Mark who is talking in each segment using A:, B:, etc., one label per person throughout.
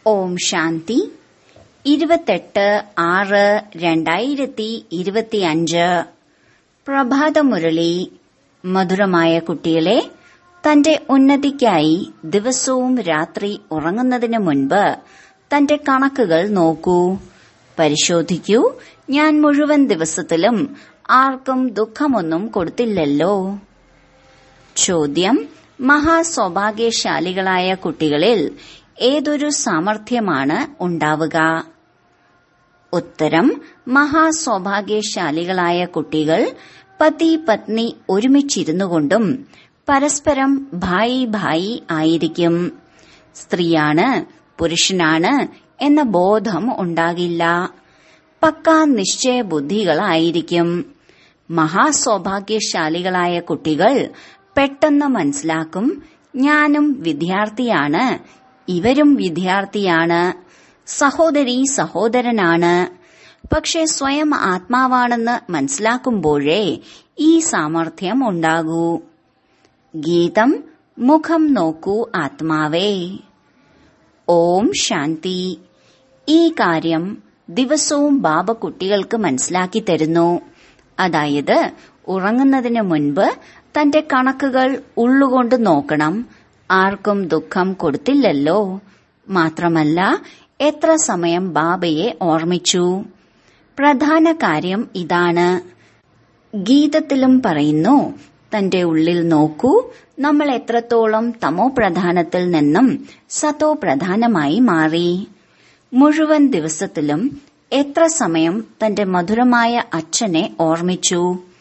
A: ഓം ശാന്തി ഇരുപത്തെട്ട് ആറ് രണ്ടായിരത്തി ഇരുപത്തിയഞ്ച് പ്രഭാതമുരളി മധുരമായ കുട്ടികളെ തന്റെ ഉന്നതിക്കായി ദിവസവും രാത്രി ഉറങ്ങുന്നതിന് മുൻപ് തന്റെ കണക്കുകൾ നോക്കൂ പരിശോധിക്കൂ ഞാൻ മുഴുവൻ ദിവസത്തിലും ആർക്കും ദുഃഖമൊന്നും കൊടുത്തില്ലല്ലോ ചോദ്യം മഹാസൗഭാഗ്യശാലികളായ കുട്ടികളിൽ ഏതൊരു സാമർഥ്യമാണ് ഉണ്ടാവുക ഉത്തരം മഹാസൗഭാഗ്യശാലികളായ കുട്ടികൾ പതി പത്നി ഒരുമിച്ചിരുന്നുകൊണ്ടും പരസ്പരം ഭായി ഭായി ആയിരിക്കും സ്ത്രീയാണ് പുരുഷനാണ് എന്ന ബോധം ഉണ്ടാകില്ല പക്കാ നിശ്ചയ ബുദ്ധികളായിരിക്കും മഹാസൗഭാഗ്യശാലികളായ കുട്ടികൾ പെട്ടെന്ന് മനസ്സിലാക്കും ഞാനും വിദ്യാർത്ഥിയാണ് ഇവരും വിദ്യാർത്ഥിയാണ് സഹോദരി സഹോദരനാണ് പക്ഷെ സ്വയം ആത്മാവാണെന്ന് മനസ്സിലാക്കുമ്പോഴേ ഈ സാമർഥ്യം ഉണ്ടാകൂ ഗീതം മുഖം നോക്കൂ ആത്മാവേ ഓം ശാന്തി ഈ കാര്യം ദിവസവും ബാബ കുട്ടികൾക്ക് മനസ്സിലാക്കി തരുന്നു അതായത് ഉറങ്ങുന്നതിന് മുൻപ് തന്റെ കണക്കുകൾ ഉള്ളുകൊണ്ട് നോക്കണം ആർക്കും ദുഃഖം കൊടുത്തില്ലല്ലോ മാത്രമല്ല എത്ര സമയം ബാബയെ ഓർമ്മിച്ചു പ്രധാന കാര്യം ഇതാണ് ഗീതത്തിലും പറയുന്നു തന്റെ ഉള്ളിൽ നോക്കൂ നമ്മൾ എത്രത്തോളം തമോ പ്രധാനത്തിൽ നിന്നും സതോ പ്രധാനമായി മാറി മുഴുവൻ ദിവസത്തിലും എത്ര സമയം തന്റെ മധുരമായ അച്ഛനെ ഓർമ്മിച്ചു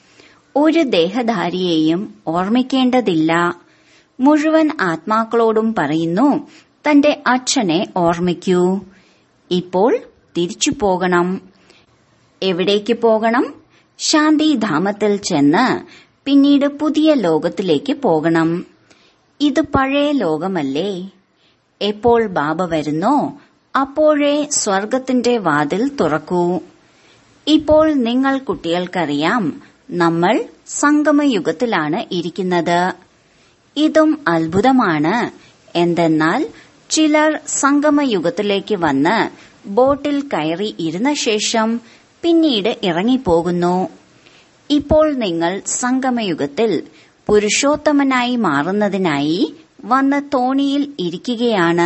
A: ഒരു ദേഹധാരിയെയും ഓർമ്മിക്കേണ്ടതില്ല മുഴുവൻ ആത്മാക്കളോടും പറയുന്നു തന്റെ അച്ഛനെ ഓർമ്മിക്കൂ ഇപ്പോൾ തിരിച്ചു പോകണം എവിടേക്ക് പോകണം ശാന്തിധാമത്തിൽ ചെന്ന് പിന്നീട് പുതിയ ലോകത്തിലേക്ക് പോകണം ഇത് പഴയ ലോകമല്ലേ എപ്പോൾ ബാബ വരുന്നോ അപ്പോഴേ സ്വർഗത്തിന്റെ വാതിൽ തുറക്കൂ ഇപ്പോൾ നിങ്ങൾ കുട്ടികൾക്കറിയാം നമ്മൾ സംഗമയുഗത്തിലാണ് ഇരിക്കുന്നത് ഇതും അത്ഭുതമാണ് എന്തെന്നാൽ ചിലർ സംഗമയുഗത്തിലേക്ക് വന്ന് ബോട്ടിൽ കയറി ഇരുന്ന ശേഷം പിന്നീട് ഇറങ്ങിപ്പോകുന്നു ഇപ്പോൾ നിങ്ങൾ സംഗമയുഗത്തിൽ പുരുഷോത്തമനായി മാറുന്നതിനായി വന്ന് തോണിയിൽ ഇരിക്കുകയാണ്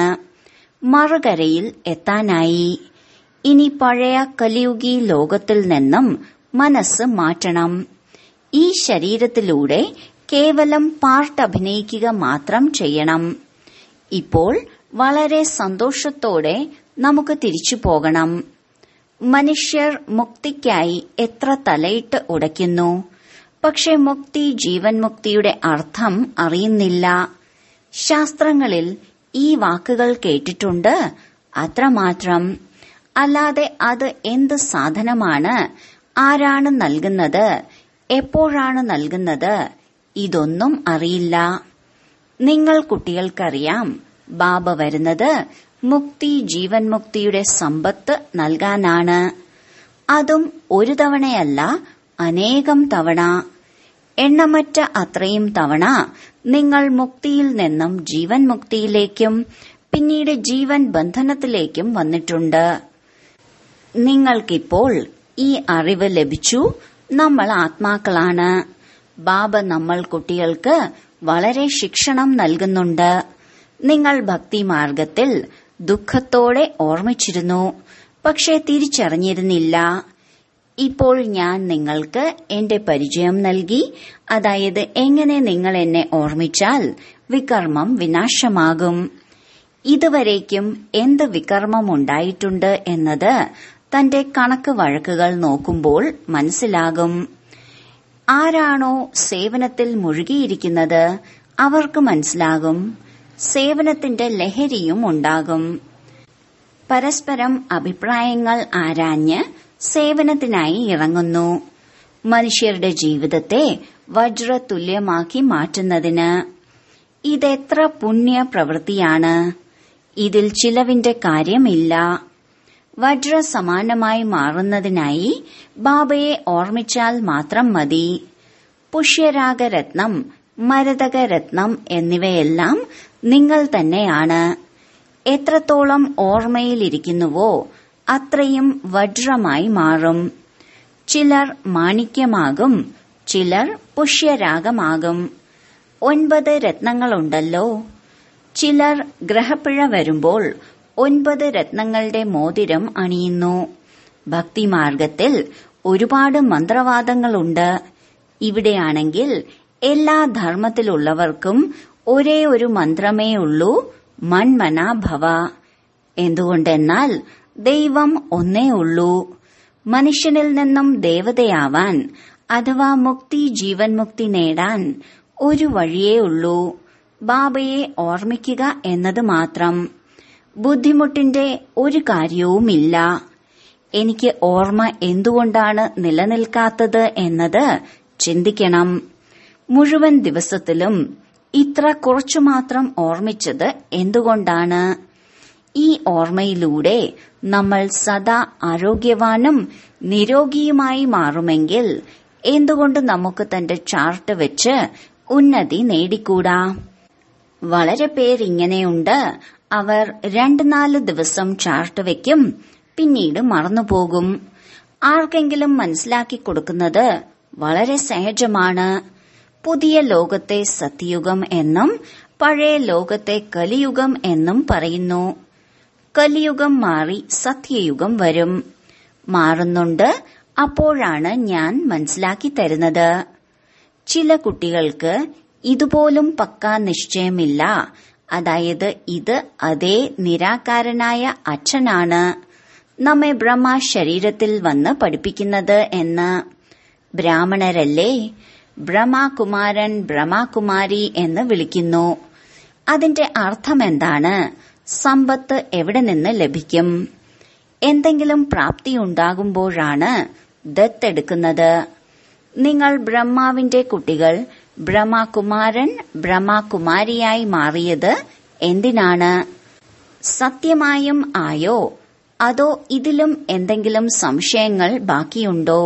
A: മറുകരയിൽ എത്താനായി ഇനി പഴയ കലിയുഗി ലോകത്തിൽ നിന്നും മനസ്സ് മാറ്റണം ഈ ശരീരത്തിലൂടെ കേവലം പാർട്ട് അഭിനയിക്കുക മാത്രം ചെയ്യണം ഇപ്പോൾ വളരെ സന്തോഷത്തോടെ നമുക്ക് തിരിച്ചു പോകണം മനുഷ്യർ മുക്തിക്കായി എത്ര തലയിട്ട് ഉടയ്ക്കുന്നു പക്ഷെ മുക്തി ജീവൻ മുക്തിയുടെ അർത്ഥം അറിയുന്നില്ല ശാസ്ത്രങ്ങളിൽ ഈ വാക്കുകൾ കേട്ടിട്ടുണ്ട് അത്രമാത്രം അല്ലാതെ അത് എന്ത് സാധനമാണ് ആരാണ് നൽകുന്നത് എപ്പോഴാണ് നൽകുന്നത് ഇതൊന്നും അറിയില്ല നിങ്ങൾ കുട്ടികൾക്കറിയാം ബാബ വരുന്നത് മുക്തി ജീവൻ മുക്തിയുടെ സമ്പത്ത് നൽകാനാണ് അതും ഒരു തവണയല്ല അനേകം തവണ എണ്ണമറ്റ അത്രയും തവണ നിങ്ങൾ മുക്തിയിൽ നിന്നും ജീവൻ മുക്തിയിലേക്കും പിന്നീട് ജീവൻ ബന്ധനത്തിലേക്കും വന്നിട്ടുണ്ട് നിങ്ങൾക്കിപ്പോൾ ഈ അറിവ് ലഭിച്ചു നമ്മൾ ആത്മാക്കളാണ് ബാബ നമ്മൾ കുട്ടികൾക്ക് വളരെ ശിക്ഷണം നൽകുന്നുണ്ട് നിങ്ങൾ ഭക്തിമാർഗത്തിൽ ദുഃഖത്തോടെ ഓർമ്മിച്ചിരുന്നു പക്ഷെ തിരിച്ചറിഞ്ഞിരുന്നില്ല ഇപ്പോൾ ഞാൻ നിങ്ങൾക്ക് എന്റെ പരിചയം നൽകി അതായത് എങ്ങനെ നിങ്ങൾ എന്നെ ഓർമ്മിച്ചാൽ വികർമ്മം വിനാശമാകും ഇതുവരേക്കും എന്ത് വികർമ്മം ഉണ്ടായിട്ടുണ്ട് എന്നത് തന്റെ കണക്ക് വഴക്കുകൾ നോക്കുമ്പോൾ മനസ്സിലാകും ആരാണോ സേവനത്തിൽ മുഴുകിയിരിക്കുന്നത് അവർക്ക് മനസ്സിലാകും സേവനത്തിന്റെ ലഹരിയും ഉണ്ടാകും പരസ്പരം അഭിപ്രായങ്ങൾ ആരാഞ്ഞ് സേവനത്തിനായി ഇറങ്ങുന്നു മനുഷ്യരുടെ ജീവിതത്തെ വജ്രതുല്യമാക്കി മാറ്റുന്നതിന് ഇതെത്ര പുണ്യ പ്രവൃത്തിയാണ് ഇതിൽ ചിലവിന്റെ കാര്യമില്ല വജ്ര സമാനമായി മാറുന്നതിനായി ബാബയെ ഓർമ്മിച്ചാൽ മാത്രം മതി പുഷ്യരാഗരത്നം മരതകരത്നം എന്നിവയെല്ലാം നിങ്ങൾ തന്നെയാണ് എത്രത്തോളം ഓർമ്മയിലിരിക്കുന്നുവോ അത്രയും വജ്രമായി മാറും ചിലർ മാണിക്യമാകും ചിലർ പുഷ്യരാഗമാകും ഒൻപത് രത്നങ്ങളുണ്ടല്ലോ ചിലർ ഗ്രഹപ്പിഴ വരുമ്പോൾ ഒൻപത് രത്നങ്ങളുടെ മോതിരം അണിയുന്നു ഭക്തിമാർഗത്തിൽ ഒരുപാട് മന്ത്രവാദങ്ങളുണ്ട് ഇവിടെയാണെങ്കിൽ എല്ലാ ധർമ്മത്തിലുള്ളവർക്കും ഒരേ ഒരു മന്ത്രമേ ഉള്ളൂ മൺമന ഭവ എന്തുകൊണ്ടെന്നാൽ ദൈവം ഒന്നേ ഉള്ളൂ മനുഷ്യനിൽ നിന്നും ദേവതയാവാൻ അഥവാ മുക്തി ജീവൻ മുക്തി നേടാൻ ഒരു വഴിയേ ഉള്ളൂ ബാബയെ ഓർമ്മിക്കുക എന്നത് മാത്രം ബുദ്ധിമുട്ടിന്റെ ഒരു കാര്യവുമില്ല എനിക്ക് ഓർമ്മ എന്തുകൊണ്ടാണ് നിലനിൽക്കാത്തത് എന്നത് ചിന്തിക്കണം മുഴുവൻ ദിവസത്തിലും ഇത്ര കുറച്ചു മാത്രം ഓർമ്മിച്ചത് എന്തുകൊണ്ടാണ് ഈ ഓർമ്മയിലൂടെ നമ്മൾ സദാ ആരോഗ്യവാനും നിരോഗിയുമായി മാറുമെങ്കിൽ എന്തുകൊണ്ട് നമുക്ക് തന്റെ ചാർട്ട് വെച്ച് ഉന്നതി നേടിക്കൂടാ വളരെ പേരിങ്ങനെയുണ്ട് അവർ രണ്ട് നാല് ദിവസം ചാർട്ട് വെക്കും പിന്നീട് മറന്നുപോകും ആർക്കെങ്കിലും മനസ്സിലാക്കി കൊടുക്കുന്നത് വളരെ സഹജമാണ് പുതിയ ലോകത്തെ സത്യയുഗം എന്നും പഴയ ലോകത്തെ കലിയുഗം എന്നും പറയുന്നു കലിയുഗം മാറി സത്യയുഗം വരും മാറുന്നുണ്ട് അപ്പോഴാണ് ഞാൻ മനസ്സിലാക്കി തരുന്നത് ചില കുട്ടികൾക്ക് ഇതുപോലും പക്കാ നിശ്ചയമില്ല അതായത് ഇത് അതേ നിരാകാരനായ അച്ഛനാണ് നമ്മെ ബ്രഹ്മ ശരീരത്തിൽ വന്ന് പഠിപ്പിക്കുന്നത് എന്ന് ബ്രാഹ്മണരല്ലേ ബ്രഹ്മകുമാരൻ ബ്രഹ്മകുമാരി എന്ന് വിളിക്കുന്നു അതിന്റെ അർത്ഥം എന്താണ് സമ്പത്ത് എവിടെ നിന്ന് ലഭിക്കും എന്തെങ്കിലും പ്രാപ്തി ഉണ്ടാകുമ്പോഴാണ് ദത്തെടുക്കുന്നത് നിങ്ങൾ ബ്രഹ്മാവിന്റെ കുട്ടികൾ ബ്രഹ്മകുമാരൻ ബ്രഹ്മകുമാരിയായി മാറിയത് എന്തിനാണ് സത്യമായും ആയോ അതോ ഇതിലും എന്തെങ്കിലും സംശയങ്ങൾ ബാക്കിയുണ്ടോ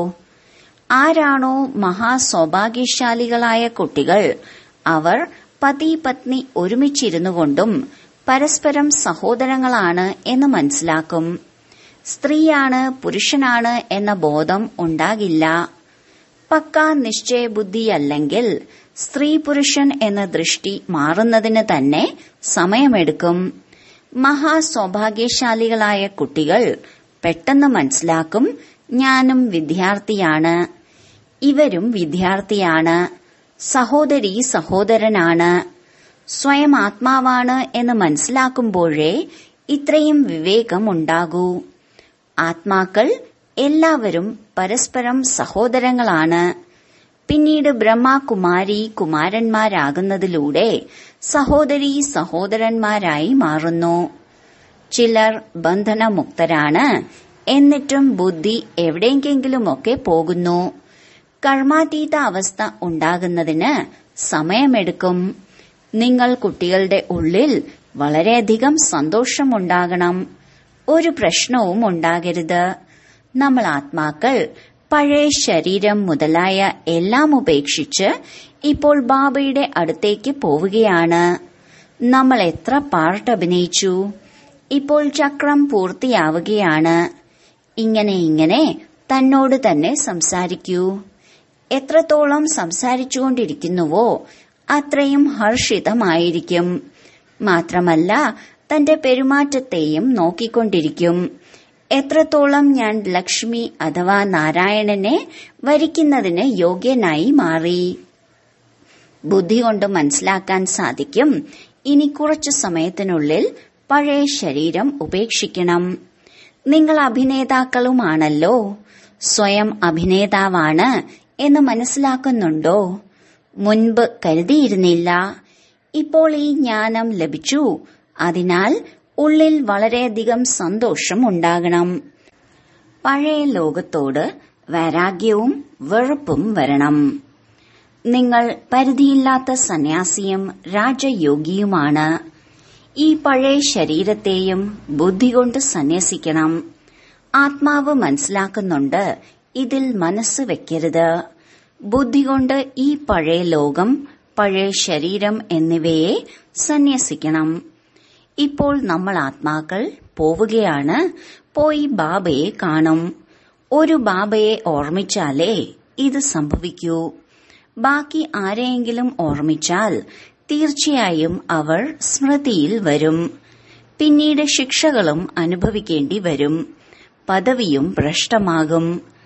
A: ആരാണോ മഹാസൗഭാഗ്യശാലികളായ കുട്ടികൾ അവർ പതി പത്നി ഒരുമിച്ചിരുന്നു കൊണ്ടും പരസ്പരം സഹോദരങ്ങളാണ് എന്ന് മനസ്സിലാക്കും സ്ത്രീയാണ് പുരുഷനാണ് എന്ന ബോധം ഉണ്ടാകില്ല പക്കാ നിശ്ചയബുദ്ധിയല്ലെങ്കിൽ സ്ത്രീ പുരുഷൻ എന്ന ദൃഷ്ടി മാറുന്നതിന് തന്നെ സമയമെടുക്കും മഹാസൗഭാഗ്യശാലികളായ കുട്ടികൾ പെട്ടെന്ന് മനസ്സിലാക്കും ഞാനും വിദ്യാർത്ഥിയാണ് ഇവരും വിദ്യാർത്ഥിയാണ് സഹോദരി സഹോദരനാണ് സ്വയം ആത്മാവാണ് എന്ന് മനസ്സിലാക്കുമ്പോഴേ ഇത്രയും വിവേകം ഉണ്ടാകൂ ആത്മാക്കൾ എല്ലാവരും പരസ്പരം സഹോദരങ്ങളാണ് പിന്നീട് ബ്രഹ്മകുമാരി കുമാരന്മാരാകുന്നതിലൂടെ സഹോദരി സഹോദരന്മാരായി മാറുന്നു ചിലർ ബന്ധനമുക്തരാണ് എന്നിട്ടും ബുദ്ധി എവിടെയെങ്കിലുമൊക്കെ പോകുന്നു കർമാതീത അവസ്ഥ ഉണ്ടാകുന്നതിന് സമയമെടുക്കും നിങ്ങൾ കുട്ടികളുടെ ഉള്ളിൽ വളരെയധികം സന്തോഷമുണ്ടാകണം ഒരു പ്രശ്നവും ഉണ്ടാകരുത് നമ്മൾ ആത്മാക്കൾ പഴയ ശരീരം മുതലായ എല്ലാം ഉപേക്ഷിച്ച് ഇപ്പോൾ ബാബയുടെ അടുത്തേക്ക് പോവുകയാണ് നമ്മൾ എത്ര പാർട്ട് അഭിനയിച്ചു ഇപ്പോൾ ചക്രം പൂർത്തിയാവുകയാണ് ഇങ്ങനെ ഇങ്ങനെ തന്നോട് തന്നെ സംസാരിക്കൂ എത്രത്തോളം സംസാരിച്ചുകൊണ്ടിരിക്കുന്നുവോ അത്രയും ഹർഷിതമായിരിക്കും മാത്രമല്ല തന്റെ പെരുമാറ്റത്തെയും നോക്കിക്കൊണ്ടിരിക്കും എത്രത്തോളം ഞാൻ ലക്ഷ്മി അഥവാ നാരായണനെ വരിക്കുന്നതിന് യോഗ്യനായി മാറി ബുദ്ധി കൊണ്ട് മനസ്സിലാക്കാൻ സാധിക്കും ഇനി കുറച്ചു സമയത്തിനുള്ളിൽ പഴയ ശരീരം ഉപേക്ഷിക്കണം നിങ്ങൾ അഭിനേതാക്കളുമാണല്ലോ സ്വയം അഭിനേതാവാണ് എന്ന് മനസ്സിലാക്കുന്നുണ്ടോ മുൻപ് കരുതിയിരുന്നില്ല ഇപ്പോൾ ഈ ജ്ഞാനം ലഭിച്ചു അതിനാൽ ഉള്ളിൽ വളരെയധികം സന്തോഷം ഉണ്ടാകണം പഴയ ലോകത്തോട് വൈരാഗ്യവും വെറുപ്പും വരണം നിങ്ങൾ പരിധിയില്ലാത്ത സന്യാസിയും രാജയോഗിയുമാണ് ഈ പഴയ ശരീരത്തെയും ബുദ്ധി കൊണ്ട് സന്യസിക്കണം ആത്മാവ് മനസ്സിലാക്കുന്നുണ്ട് ഇതിൽ മനസ്സ് വെക്കരുത് ബുദ്ധി കൊണ്ട് ഈ പഴയ ലോകം പഴയ ശരീരം എന്നിവയെ സന്യസിക്കണം ഇപ്പോൾ നമ്മൾ ആത്മാക്കൾ പോവുകയാണ് പോയി ബാബയെ കാണും ഒരു ബാബയെ ഓർമ്മിച്ചാലേ ഇത് സംഭവിക്കൂ ബാക്കി ആരെയെങ്കിലും ഓർമ്മിച്ചാൽ തീർച്ചയായും അവർ സ്മൃതിയിൽ വരും പിന്നീട് ശിക്ഷകളും അനുഭവിക്കേണ്ടി വരും പദവിയും ഭ്രഷ്ടമാകും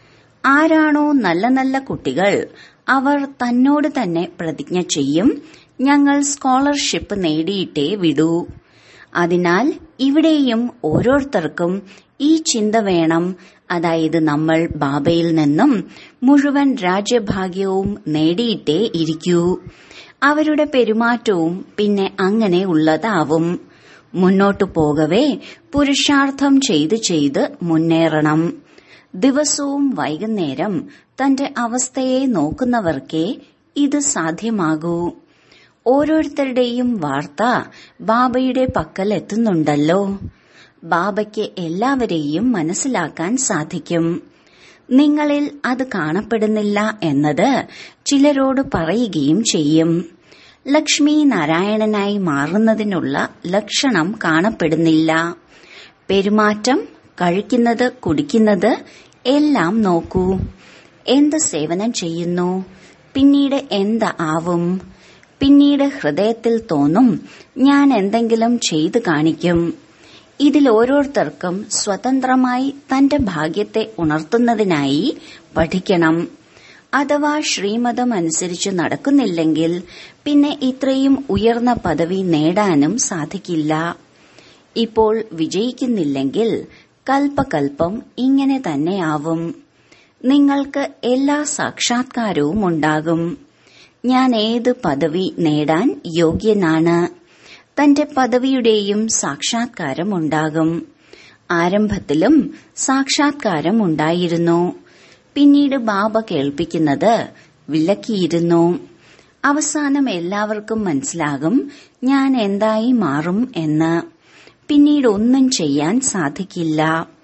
A: ആരാണോ നല്ല നല്ല കുട്ടികൾ അവർ തന്നോട് തന്നെ പ്രതിജ്ഞ ചെയ്യും ഞങ്ങൾ സ്കോളർഷിപ്പ് നേടിയിട്ടേ വിടൂ അതിനാൽ ഇവിടെയും ഓരോരുത്തർക്കും ഈ ചിന്ത വേണം അതായത് നമ്മൾ ബാബയിൽ നിന്നും മുഴുവൻ രാജ്യഭാഗ്യവും നേടിയിട്ടേ ഇരിക്കൂ അവരുടെ പെരുമാറ്റവും പിന്നെ അങ്ങനെ ഉള്ളതാവും മുന്നോട്ടു പോകവേ പുരുഷാർത്ഥം ചെയ്ത് ചെയ്ത് മുന്നേറണം ദിവസവും വൈകുന്നേരം തന്റെ അവസ്ഥയെ നോക്കുന്നവർക്കേ ഇത് സാധ്യമാകൂ ഓരോരുത്തരുടെയും വാർത്ത ബാബയുടെ പക്കൽ എത്തുന്നുണ്ടല്ലോ ബാബയ്ക്ക് എല്ലാവരെയും മനസ്സിലാക്കാൻ സാധിക്കും നിങ്ങളിൽ അത് കാണപ്പെടുന്നില്ല എന്നത് ചിലരോട് പറയുകയും ചെയ്യും ലക്ഷ്മി നാരായണനായി മാറുന്നതിനുള്ള ലക്ഷണം കാണപ്പെടുന്നില്ല പെരുമാറ്റം കഴിക്കുന്നത് കുടിക്കുന്നത് എല്ലാം നോക്കൂ എന്ത് സേവനം ചെയ്യുന്നു പിന്നീട് എന്ത് ആവും പിന്നീട് ഹൃദയത്തിൽ തോന്നും ഞാൻ എന്തെങ്കിലും ചെയ്തു കാണിക്കും ഇതിൽ ഓരോരുത്തർക്കും സ്വതന്ത്രമായി തന്റെ ഭാഗ്യത്തെ ഉണർത്തുന്നതിനായി പഠിക്കണം അഥവാ ശ്രീമതം അനുസരിച്ച് നടക്കുന്നില്ലെങ്കിൽ പിന്നെ ഇത്രയും ഉയർന്ന പദവി നേടാനും സാധിക്കില്ല ഇപ്പോൾ വിജയിക്കുന്നില്ലെങ്കിൽ കൽപ്പകൽപ്പം ഇങ്ങനെ തന്നെയാവും നിങ്ങൾക്ക് എല്ലാ സാക്ഷാത്കാരവും ഉണ്ടാകും ഞാൻ ഏത് പദവി നേടാൻ യോഗ്യനാണ് തന്റെ പദവിയുടെയും സാക്ഷാത്കാരം ഉണ്ടാകും ആരംഭത്തിലും സാക്ഷാത്കാരം ഉണ്ടായിരുന്നു പിന്നീട് ബാബ കേൾപ്പിക്കുന്നത് വിലക്കിയിരുന്നു അവസാനം എല്ലാവർക്കും മനസ്സിലാകും ഞാൻ എന്തായി മാറും എന്ന് പിന്നീട് ഒന്നും ചെയ്യാൻ സാധിക്കില്ല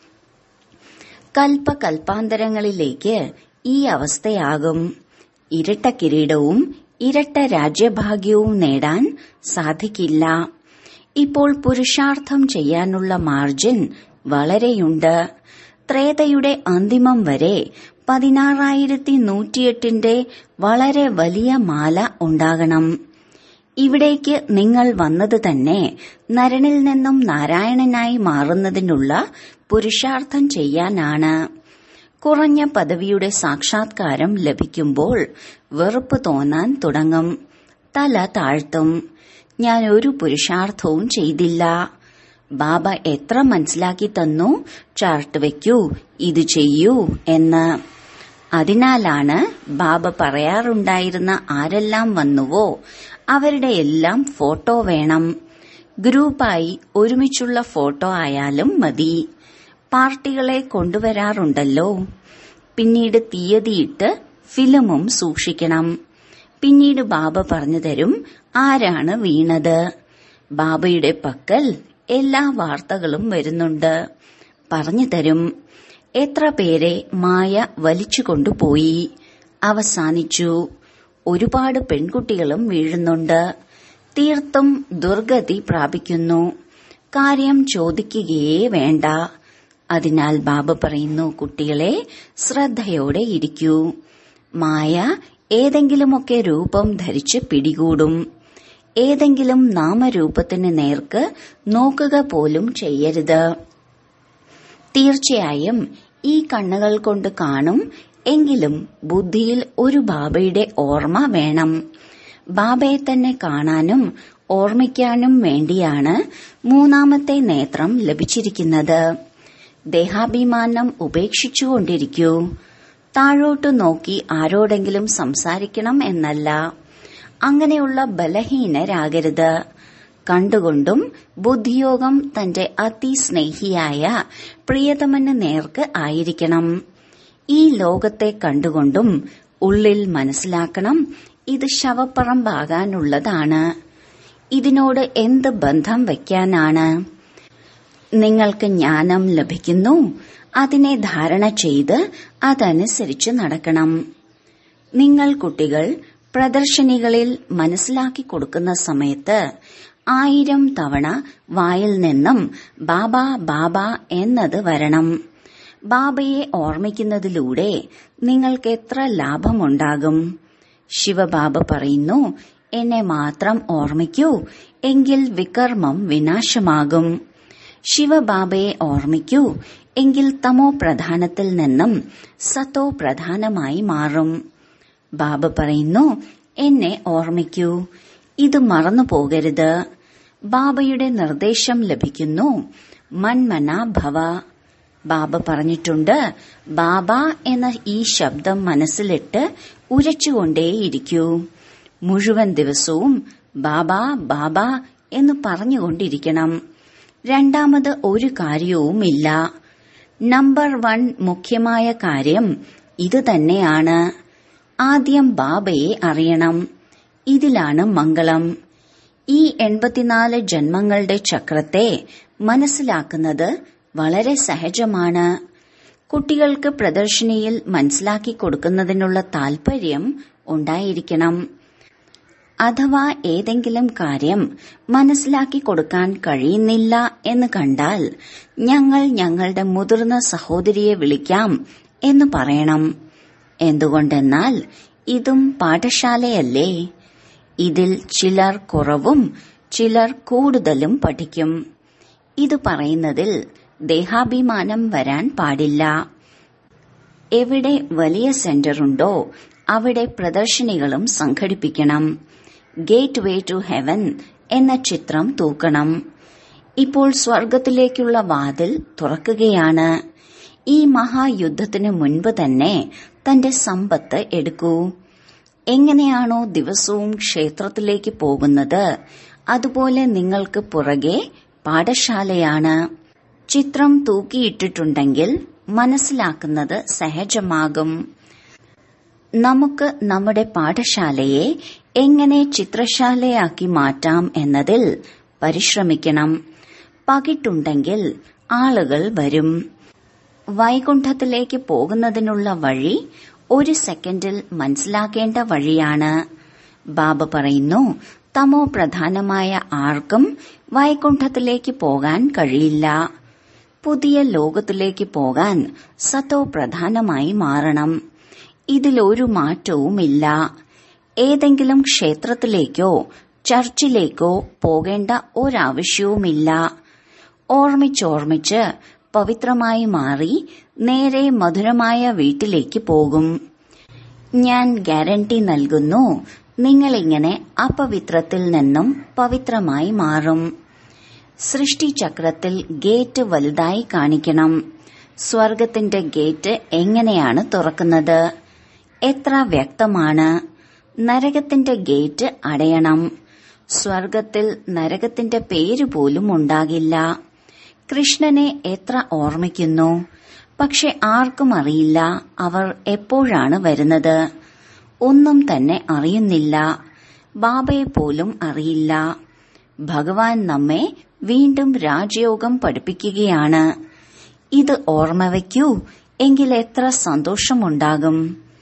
A: കൽപ്പകൽപ്പാന്തരങ്ങളിലേക്ക് ഈ അവസ്ഥയാകും ഇരട്ട കിരീടവും ഇരട്ട രാജ്യഭാഗ്യവും നേടാൻ സാധിക്കില്ല ഇപ്പോൾ പുരുഷാർത്ഥം ചെയ്യാനുള്ള മാർജിൻ വളരെയുണ്ട് ത്രേതയുടെ അന്തിമം വരെ പതിനാറായിരത്തി നൂറ്റിയെട്ടിന്റെ വളരെ വലിയ മാല ഉണ്ടാകണം ഇവിടേക്ക് നിങ്ങൾ വന്നത് തന്നെ നരനിൽ നിന്നും നാരായണനായി മാറുന്നതിനുള്ള പുരുഷാർത്ഥം ചെയ്യാനാണ് കുറഞ്ഞ പദവിയുടെ സാക്ഷാത്കാരം ലഭിക്കുമ്പോൾ വെറുപ്പ് തോന്നാൻ തുടങ്ങും തല താഴ്ത്തും ഞാൻ ഒരു പുരുഷാർത്ഥവും ചെയ്തില്ല ബാബ എത്ര മനസ്സിലാക്കി തന്നു ചാർട്ട് വെക്കൂ ഇത് ചെയ്യൂ എന്ന് അതിനാലാണ് ബാബ പറയാറുണ്ടായിരുന്ന ആരെല്ലാം വന്നുവോ അവരുടെ എല്ലാം ഫോട്ടോ വേണം ഗ്രൂപ്പായി ഒരുമിച്ചുള്ള ഫോട്ടോ ആയാലും മതി പാർട്ടികളെ കൊണ്ടുവരാറുണ്ടല്ലോ പിന്നീട് തീയതിയിട്ട് ഫിലിമും സൂക്ഷിക്കണം പിന്നീട് ബാബ പറഞ്ഞു തരും ആരാണ് വീണത് ബാബയുടെ പക്കൽ എല്ലാ വാർത്തകളും വരുന്നുണ്ട് പറഞ്ഞു തരും എത്ര പേരെ മായ വലിച്ചുകൊണ്ടുപോയി അവസാനിച്ചു ഒരുപാട് പെൺകുട്ടികളും വീഴുന്നുണ്ട് തീർത്തും ദുർഗതി പ്രാപിക്കുന്നു കാര്യം ചോദിക്കുകയേ വേണ്ട അതിനാൽ ബാബ പറയുന്നു കുട്ടികളെ ശ്രദ്ധയോടെ ഇരിക്കൂ മായ ഏതെങ്കിലുമൊക്കെ രൂപം ധരിച്ച് പിടികൂടും ഏതെങ്കിലും നാമരൂപത്തിന് നേർക്ക് നോക്കുക പോലും ചെയ്യരുത് തീർച്ചയായും ഈ കണ്ണുകൾ കൊണ്ട് കാണും എങ്കിലും ബുദ്ധിയിൽ ഒരു ബാബയുടെ ഓർമ്മ വേണം ബാബയെ തന്നെ കാണാനും ഓർമ്മിക്കാനും വേണ്ടിയാണ് മൂന്നാമത്തെ നേത്രം ലഭിച്ചിരിക്കുന്നത് ദേഹാഭിമാനം ഉപേക്ഷിച്ചുകൊണ്ടിരിക്കൂ താഴോട്ട് നോക്കി ആരോടെങ്കിലും സംസാരിക്കണം എന്നല്ല അങ്ങനെയുള്ള ബലഹീനരാകരുത് കണ്ടുകൊണ്ടും ബുദ്ധിയോഗം തന്റെ അതിസ്നേഹിയായ പ്രിയതമന് നേർക്ക് ആയിരിക്കണം ഈ ലോകത്തെ കണ്ടുകൊണ്ടും ഉള്ളിൽ മനസ്സിലാക്കണം ഇത് ശവപ്പറമ്പാകാനുള്ളതാണ് ഇതിനോട് എന്ത് ബന്ധം വയ്ക്കാനാണ് നിങ്ങൾക്ക് ജ്ഞാനം ലഭിക്കുന്നു അതിനെ ധാരണ ചെയ്ത് അതനുസരിച്ച് നടക്കണം നിങ്ങൾ കുട്ടികൾ പ്രദർശനികളിൽ മനസ്സിലാക്കി കൊടുക്കുന്ന സമയത്ത് ആയിരം തവണ വായിൽ നിന്നും ബാബ ബാബ എന്നത് വരണം ബാബയെ ഓർമ്മിക്കുന്നതിലൂടെ നിങ്ങൾക്ക് എത്ര ലാഭമുണ്ടാകും ശിവബാബ പറയുന്നു എന്നെ മാത്രം ഓർമ്മിക്കൂ എങ്കിൽ വികർമ്മം വിനാശമാകും ശിവബാബയെ ഓർമ്മിക്കൂ എങ്കിൽ തമോ പ്രധാനത്തിൽ നിന്നും സത്തോ പ്രധാനമായി മാറും ബാബ പറയുന്നു എന്നെ ഓർമ്മിക്കൂ ഇത് മറന്നു പോകരുത് ബാബയുടെ നിർദ്ദേശം ലഭിക്കുന്നു മൺമന ഭവ ബാബ പറഞ്ഞിട്ടുണ്ട് ബാബ എന്ന ഈ ശബ്ദം മനസ്സിലിട്ട് ഉരച്ചുകൊണ്ടേയിരിക്കൂ മുഴുവൻ ദിവസവും ബാബ ബാബ എന്ന് പറഞ്ഞുകൊണ്ടിരിക്കണം രണ്ടാമത് ഒരു കാര്യവുമില്ല നമ്പർ വൺ മുഖ്യമായ കാര്യം ഇത് തന്നെയാണ് ആദ്യം ബാബയെ അറിയണം ഇതിലാണ് മംഗളം ഈ എൺപത്തിനാല് ജന്മങ്ങളുടെ ചക്രത്തെ മനസ്സിലാക്കുന്നത് വളരെ സഹജമാണ് കുട്ടികൾക്ക് പ്രദർശനിയിൽ മനസ്സിലാക്കി കൊടുക്കുന്നതിനുള്ള താൽപര്യം ഉണ്ടായിരിക്കണം അഥവാ ഏതെങ്കിലും കാര്യം മനസ്സിലാക്കി കൊടുക്കാൻ കഴിയുന്നില്ല എന്ന് കണ്ടാൽ ഞങ്ങൾ ഞങ്ങളുടെ മുതിർന്ന സഹോദരിയെ വിളിക്കാം എന്ന് പറയണം എന്തുകൊണ്ടെന്നാൽ ഇതും പാഠശാലയല്ലേ ഇതിൽ ചിലർ കുറവും ചിലർ കൂടുതലും പഠിക്കും ഇത് പറയുന്നതിൽ ദേഹാഭിമാനം വരാൻ പാടില്ല എവിടെ വലിയ സെന്ററുണ്ടോ അവിടെ പ്രദർശനികളും സംഘടിപ്പിക്കണം ഗേറ്റ് വേ ടു ഹെവൻ എന്ന ചിത്രം തൂക്കണം ഇപ്പോൾ സ്വർഗത്തിലേക്കുള്ള വാതിൽ തുറക്കുകയാണ് ഈ മഹായുദ്ധത്തിന് മുൻപ് തന്നെ തന്റെ സമ്പത്ത് എടുക്കൂ എങ്ങനെയാണോ ദിവസവും ക്ഷേത്രത്തിലേക്ക് പോകുന്നത് അതുപോലെ നിങ്ങൾക്ക് പുറകെ പാഠശാലയാണ് ചിത്രം തൂക്കിയിട്ടിട്ടുണ്ടെങ്കിൽ മനസ്സിലാക്കുന്നത് സഹജമാകും നമുക്ക് നമ്മുടെ പാഠശാലയെ എങ്ങനെ ചിത്രശാലയാക്കി മാറ്റാം എന്നതിൽ പരിശ്രമിക്കണം പകിട്ടുണ്ടെങ്കിൽ ആളുകൾ വരും വൈകുണ്ഠത്തിലേക്ക് പോകുന്നതിനുള്ള വഴി ഒരു സെക്കൻഡിൽ മനസ്സിലാക്കേണ്ട വഴിയാണ് ബാബ പറയുന്നു തമോ പ്രധാനമായ ആർക്കും വൈകുണ്ഠത്തിലേക്ക് പോകാൻ കഴിയില്ല പുതിയ ലോകത്തിലേക്ക് പോകാൻ സത്തോ പ്രധാനമായി മാറണം ഇതിലൊരു മാറ്റവുമില്ല ഏതെങ്കിലും ക്ഷേത്രത്തിലേക്കോ ചർച്ചിലേക്കോ പോകേണ്ട ഒരാവശ്യവുമില്ല ഓർമ്മിച്ചോർമ്മിച്ച് പവിത്രമായി മാറി നേരെ മധുരമായ വീട്ടിലേക്ക് പോകും ഞാൻ ഗ്യാരണ്ടി നൽകുന്നു നിങ്ങളിങ്ങനെ അപവിത്രത്തിൽ നിന്നും പവിത്രമായി മാറും സൃഷ്ടിചക്രത്തിൽ ഗേറ്റ് വലുതായി കാണിക്കണം സ്വർഗത്തിന്റെ ഗേറ്റ് എങ്ങനെയാണ് തുറക്കുന്നത് എത്ര വ്യക്തമാണ് നരകത്തിന്റെ ഗേറ്റ് അടയണം സ്വർഗത്തിൽ നരകത്തിന്റെ പേര് പോലും ഉണ്ടാകില്ല കൃഷ്ണനെ എത്ര ഓർമ്മിക്കുന്നു പക്ഷെ ആർക്കും അറിയില്ല അവർ എപ്പോഴാണ് വരുന്നത് ഒന്നും തന്നെ അറിയുന്നില്ല ബാബയെ പോലും അറിയില്ല ഭഗവാൻ നമ്മെ വീണ്ടും രാജയോഗം പഠിപ്പിക്കുകയാണ് ഇത് ഓർമ്മ വയ്ക്കൂ എങ്കിൽ എത്ര സന്തോഷമുണ്ടാകും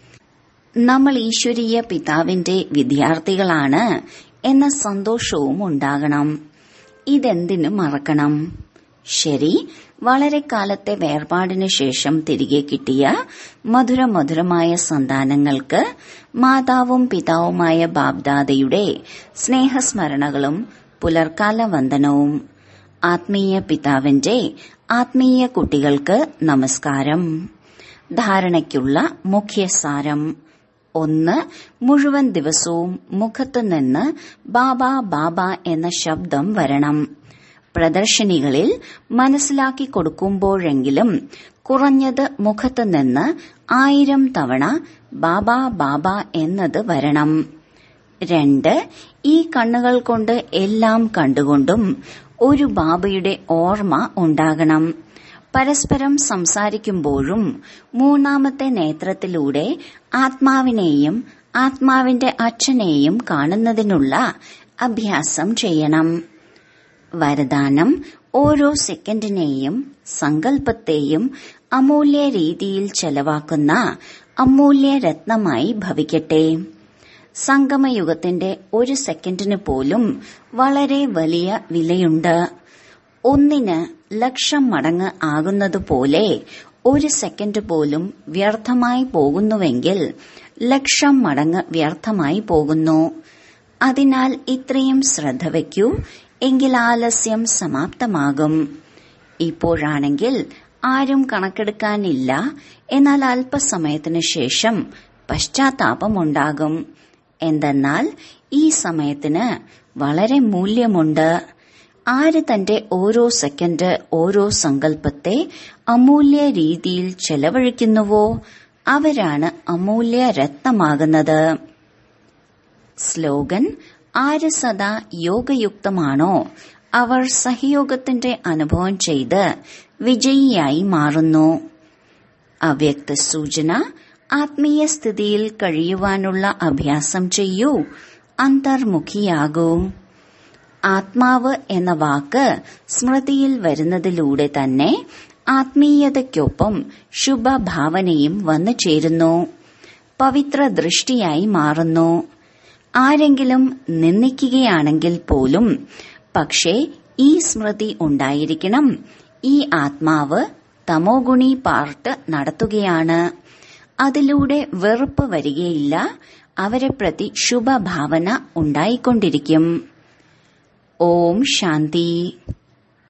A: നമ്മൾ ഈശ്വരീയ പിതാവിന്റെ വിദ്യാർത്ഥികളാണ് എന്ന സന്തോഷവും ഉണ്ടാകണം ഇതെന്തിനു മറക്കണം ശരി വളരെ കാലത്തെ വേർപാടിനു ശേഷം തിരികെ കിട്ടിയ മധുര മധുരമായ സന്താനങ്ങൾക്ക് മാതാവും പിതാവുമായ ബാബ്ദാദയുടെ സ്നേഹസ്മരണകളും പുലർക്കാല വന്ദനവും ആത്മീയ പിതാവിന്റെ ആത്മീയ കുട്ടികൾക്ക് നമസ്കാരം ധാരണയ്ക്കുള്ള മുഖ്യസാരം ഒന്ന് മുഴുവൻ ദിവസവും മുഖത്തു നിന്ന് ബാബ ബാബ എന്ന ശബ്ദം വരണം പ്രദർശനികളിൽ മനസ്സിലാക്കി കൊടുക്കുമ്പോഴെങ്കിലും കുറഞ്ഞത് മുഖത്തു നിന്ന് ആയിരം തവണ ബാബ ബാബ എന്നത് വരണം രണ്ട് ഈ കണ്ണുകൾ കൊണ്ട് എല്ലാം കണ്ടുകൊണ്ടും ഒരു ബാബയുടെ ഓർമ്മ ഉണ്ടാകണം പരസ്പരം സംസാരിക്കുമ്പോഴും മൂന്നാമത്തെ നേത്രത്തിലൂടെ ആത്മാവിനെയും ആത്മാവിന്റെ അച്ഛനെയും കാണുന്നതിനുള്ള അഭ്യാസം ചെയ്യണം വരദാനം ഓരോ സെക്കൻഡിനെയും സങ്കല്പത്തെയും അമൂല്യ രീതിയിൽ ചെലവാക്കുന്ന അമൂല്യ രത്നമായി ഭവിക്കട്ടെ സംഗമയുഗത്തിന്റെ ഒരു സെക്കൻഡിന് പോലും വളരെ വലിയ വിലയുണ്ട് ഒന്നിന് ലക്ഷം മടങ്ങ് ആകുന്നതുപോലെ ഒരു സെക്കൻഡ് പോലും വ്യർത്ഥമായി പോകുന്നുവെങ്കിൽ ലക്ഷം മടങ്ങ് വ്യർത്ഥമായി പോകുന്നു അതിനാൽ ഇത്രയും ശ്രദ്ധ വയ്ക്കൂ എങ്കിൽ ആലസ്യം സമാപ്തമാകും ഇപ്പോഴാണെങ്കിൽ ആരും കണക്കെടുക്കാനില്ല എന്നാൽ അല്പസമയത്തിനു ശേഷം പശ്ചാത്താപമുണ്ടാകും എന്തെന്നാൽ ഈ സമയത്തിന് വളരെ മൂല്യമുണ്ട് ആര് തന്റെ ഓരോ സെക്കൻഡ് ഓരോ സങ്കല്പത്തെ അമൂല്യ രീതിയിൽ ചെലവഴിക്കുന്നുവോ അവരാണ് അമൂല്യ രത്നമാകുന്നത് സ്ലോഗൻ ആര് സദാ യോഗയുക്തമാണോ അവർ സഹയോഗത്തിന്റെ അനുഭവം ചെയ്ത് വിജയിയായി മാറുന്നു അവ്യക്ത സൂചന ആത്മീയ സ്ഥിതിയിൽ കഴിയുവാനുള്ള അഭ്യാസം ചെയ്യൂ അന്തർമുഖിയാകൂ ആത്മാവ് എന്ന വാക്ക് സ്മൃതിയിൽ വരുന്നതിലൂടെ തന്നെ ആത്മീയതയ്ക്കൊപ്പം ശുഭഭാവനയും വന്നു ചേരുന്നു പവിത്ര ദൃഷ്ടിയായി മാറുന്നു ആരെങ്കിലും നിന്ദിക്കുകയാണെങ്കിൽ പോലും പക്ഷേ ഈ സ്മൃതി ഉണ്ടായിരിക്കണം ഈ ആത്മാവ് തമോഗുണി പാർട്ട് നടത്തുകയാണ് അതിലൂടെ വെറുപ്പ് വരികയില്ല അവരെ പ്രതി ശുഭഭാവന ഉണ്ടായിക്കൊണ്ടിരിക്കും ഓം ശാന്തി